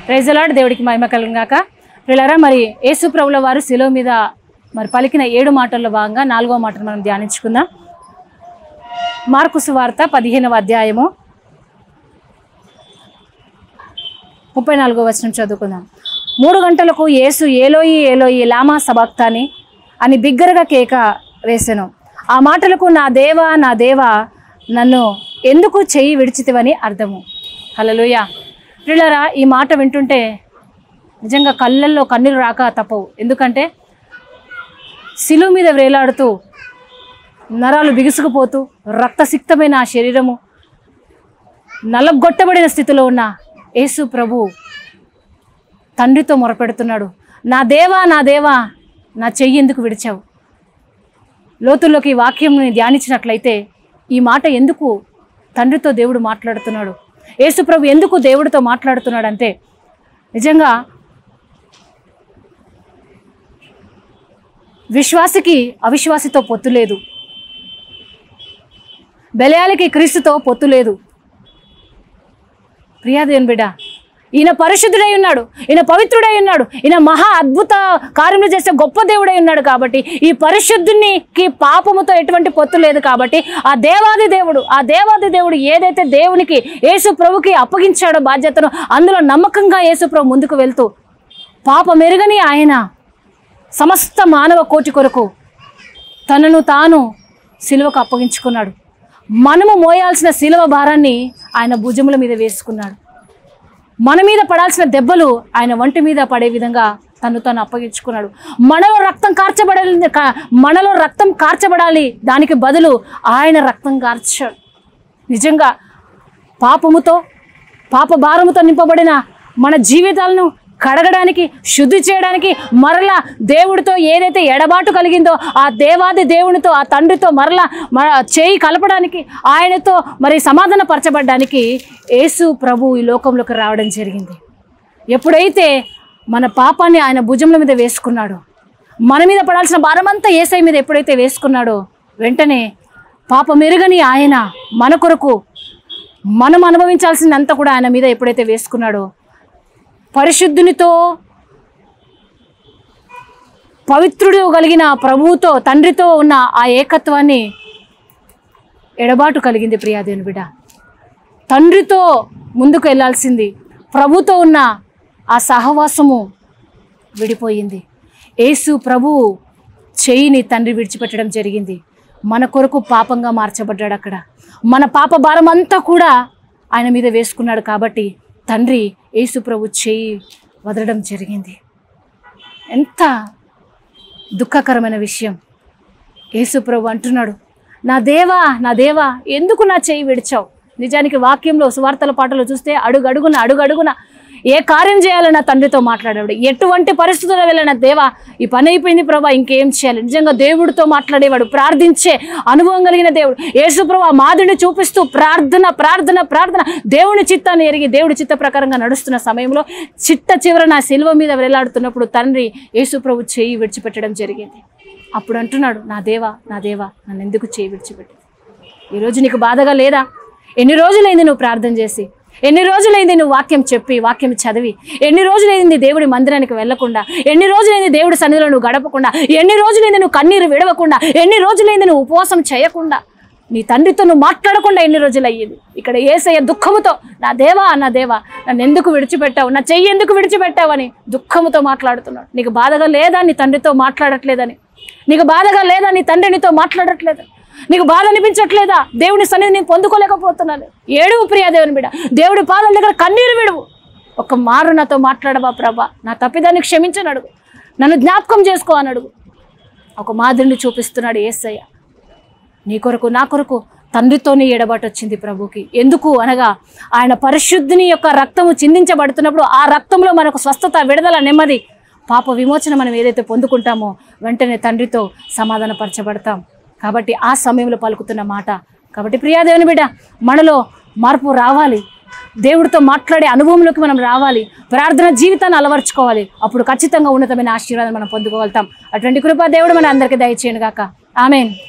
ప్రైజలాడ్ దేవుడికి మహిమ కలిగాక పిల్లరా మరి యేసు ప్రభుల వారు శిలువ మీద మరి పలికిన ఏడు మాటల్లో భాగంగా నాలుగో మాటను మనం ధ్యానించుకుందాం మార్కు సువార్త పదిహేనవ అధ్యాయము ముప్పై నాలుగో వచనం చదువుకుందాం మూడు గంటలకు యేసు ఏలోయి ఏలోయి లామా సబాక్తాని అని బిగ్గరగా కేక వేసెను ఆ మాటలకు నా దేవా నా దేవా నన్ను ఎందుకు చెయ్యి విడిచితివని అర్థము హలలుయ పిల్లరా ఈ మాట వింటుంటే నిజంగా కళ్ళల్లో కన్నీరు రాక తప్పవు ఎందుకంటే శిలువ మీద వేలాడుతూ నరాలు బిగుసుకుపోతూ రక్తసిక్తమైన ఆ శరీరము నలగొట్టబడిన స్థితిలో ఉన్న యేసు ప్రభు తండ్రితో మొరపెడుతున్నాడు నా దేవా నా దేవా నా చెయ్యి ఎందుకు విడిచావు లోతుల్లోకి ఈ వాక్యంని ధ్యానించినట్లయితే ఈ మాట ఎందుకు తండ్రితో దేవుడు మాట్లాడుతున్నాడు యేసు ప్రభు ఎందుకు దేవుడితో మాట్లాడుతున్నాడు అంటే నిజంగా విశ్వాసికి అవిశ్వాసితో పొత్తు లేదు బెలయాలకి క్రీస్తుతో పొత్తు లేదు ప్రియాదేవన్ బిడ్డ ఈయన పరిశుద్ధుడై ఉన్నాడు ఈయన పవిత్రుడై ఉన్నాడు ఈయన మహా అద్భుత కార్యములు చేసే గొప్ప దేవుడై ఉన్నాడు కాబట్టి ఈ పరిశుద్ధునికి పాపముతో ఎటువంటి పొత్తు లేదు కాబట్టి ఆ దేవాది దేవుడు ఆ దేవాది దేవుడు ఏదైతే దేవునికి యేసు ప్రభుకి అప్పగించాడో బాధ్యతను అందులో నమ్మకంగా యేసు ప్రభు ముందుకు వెళ్తూ పాపమెరుగని ఆయన సమస్త మానవ కోటి కొరకు తనను తాను సిలువకు అప్పగించుకున్నాడు మనము మోయాల్సిన శిలువ భారాన్ని ఆయన భుజముల మీద వేసుకున్నాడు మన మీద పడాల్సిన దెబ్బలు ఆయన వంటి మీద పడే విధంగా తను తను అప్పగించుకున్నాడు మనలో రక్తం కార్చబడాలి కా- మనలో రక్తం కార్చబడాలి దానికి బదులు ఆయన రక్తం కార్చాడు నిజంగా పాపముతో పాప భారముతో నింపబడిన మన జీవితాలను కడగడానికి శుద్ధి చేయడానికి మరలా దేవుడితో ఏదైతే ఎడబాటు కలిగిందో ఆ దేవాది దేవునితో ఆ తండ్రితో మరలా మన చేయి కలపడానికి ఆయనతో మరి సమాధాన పరచబడ్డానికి యేసు ప్రభు ఈ లోకంలోకి రావడం జరిగింది ఎప్పుడైతే మన పాపాన్ని ఆయన భుజముల మీద వేసుకున్నాడో మన మీద పడాల్సిన భారమంతా ఏసై మీద ఎప్పుడైతే వేసుకున్నాడో వెంటనే పాప మెరుగని ఆయన మన కొరకు మనం అనుభవించాల్సిందంతా కూడా ఆయన మీద ఎప్పుడైతే వేసుకున్నాడో పరిశుద్ధునితో పవిత్రుడు కలిగిన ప్రభువుతో తండ్రితో ఉన్న ఆ ఏకత్వాన్ని ఎడబాటు కలిగింది ప్రియాదేవుని బిడ్డ తండ్రితో ముందుకు వెళ్ళాల్సింది ప్రభుతో ఉన్న ఆ సహవాసము విడిపోయింది యేసు ప్రభు చేయిని తండ్రి విడిచిపెట్టడం జరిగింది మన కొరకు పాపంగా మార్చబడ్డాడు అక్కడ మన పాప భారం అంతా కూడా ఆయన మీద వేసుకున్నాడు కాబట్టి తండ్రి యేసు ప్రభు చేయి వదలడం జరిగింది ఎంత దుఃఖకరమైన విషయం యేసు ప్రభు అంటున్నాడు నా దేవా నా దేవా ఎందుకు నా చేయి విడిచావు నిజానికి వాక్యంలో సువార్తల పాటలు చూస్తే అడుగడుగున అడుగడుగున ఏ కార్యం చేయాలో నా తండ్రితో మాట్లాడేవాడు ఎటువంటి పరిస్థితుల్లో వెళ్ళిన దేవా ఈ పని అయిపోయింది ప్రభా ఇంకేం చేయాలి నిజంగా దేవుడితో మాట్లాడేవాడు ప్రార్థించే అనుభవం కలిగిన దేవుడు యేసు ప్రభా మాదిని చూపిస్తూ ప్రార్థన ప్రార్థన ప్రార్థన దేవుని చిత్తాన్ని ఎరిగి దేవుడి చిత్త ప్రకారంగా నడుస్తున్న సమయంలో చిట్ట చివర నా శిల్వ మీద వేలాడుతున్నప్పుడు తండ్రి యేసు ప్రభు చేయి విడిచిపెట్టడం జరిగింది అప్పుడు అంటున్నాడు నా దేవా నా దేవా నన్ను ఎందుకు చేయి విడిచిపెట్టి ఈరోజు నీకు బాధగా లేదా ఎన్ని రోజులైంది నువ్వు ప్రార్థన చేసి ఎన్ని రోజులైంది నువ్వు వాక్యం చెప్పి వాక్యం చదివి ఎన్ని రోజులైంది దేవుడి మందిరానికి వెళ్లకుండా ఎన్ని రోజులైంది దేవుడి సన్నిధిలో నువ్వు గడపకుండా ఎన్ని రోజులైంది నువ్వు కన్నీరు విడవకుండా ఎన్ని రోజులైంది నువ్వు ఉపవాసం చేయకుండా నీ తండ్రితో నువ్వు మాట్లాడకుండా ఎన్ని రోజులు అయ్యింది ఇక్కడ ఏసయ్య దుఃఖముతో నా దేవా నా దేవా నన్ను ఎందుకు విడిచిపెట్టావు నా చెయ్యి ఎందుకు విడిచిపెట్టావని దుఃఖముతో మాట్లాడుతున్నాడు నీకు బాధగా లేదా నీ తండ్రితో మాట్లాడట్లేదని నీకు బాధగా లేదా నీ తండ్రి నీతో మాట్లాడట్లేదు నీకు బాధ అనిపించట్లేదా దేవుని సన్నిధి నేను పొందుకోలేకపోతున్నాను ఏడువు ప్రియా దేవుని బిడ దేవుడి పాదల దగ్గర కన్నీరు విడువు ఒక మారు నాతో మాట్లాడబా ప్రభా నా తప్పిదాన్ని క్షమించని అడుగు నన్ను జ్ఞాపకం చేసుకో అని అడుగు ఒక మాదిరిని చూపిస్తున్నాడు ఏసయ్య నీ కొరకు నా కొరకు తండ్రితోనే ఎడబాటు వచ్చింది ప్రభుకి ఎందుకు అనగా ఆయన పరిశుద్ధిని యొక్క రక్తము చిందించబడుతున్నప్పుడు ఆ రక్తంలో మనకు స్వస్థత విడుదల నెమ్మది పాప విమోచన మనం ఏదైతే పొందుకుంటామో వెంటనే తండ్రితో సమాధానపరచబడతాం కాబట్టి ఆ సమయంలో పలుకుతున్న మాట కాబట్టి ప్రియాదేవుని బిడ్డ మనలో మార్పు రావాలి దేవుడితో మాట్లాడే అనుభవంలోకి మనం రావాలి ప్రార్థన జీవితాన్ని అలవర్చుకోవాలి అప్పుడు ఖచ్చితంగా ఉన్నతమైన ఆశీర్వాదం మనం పొందుకోగలుగుతాం అటువంటి కృపా దేవుడు మన అందరికీ దయచేయను గాక ఆమెన్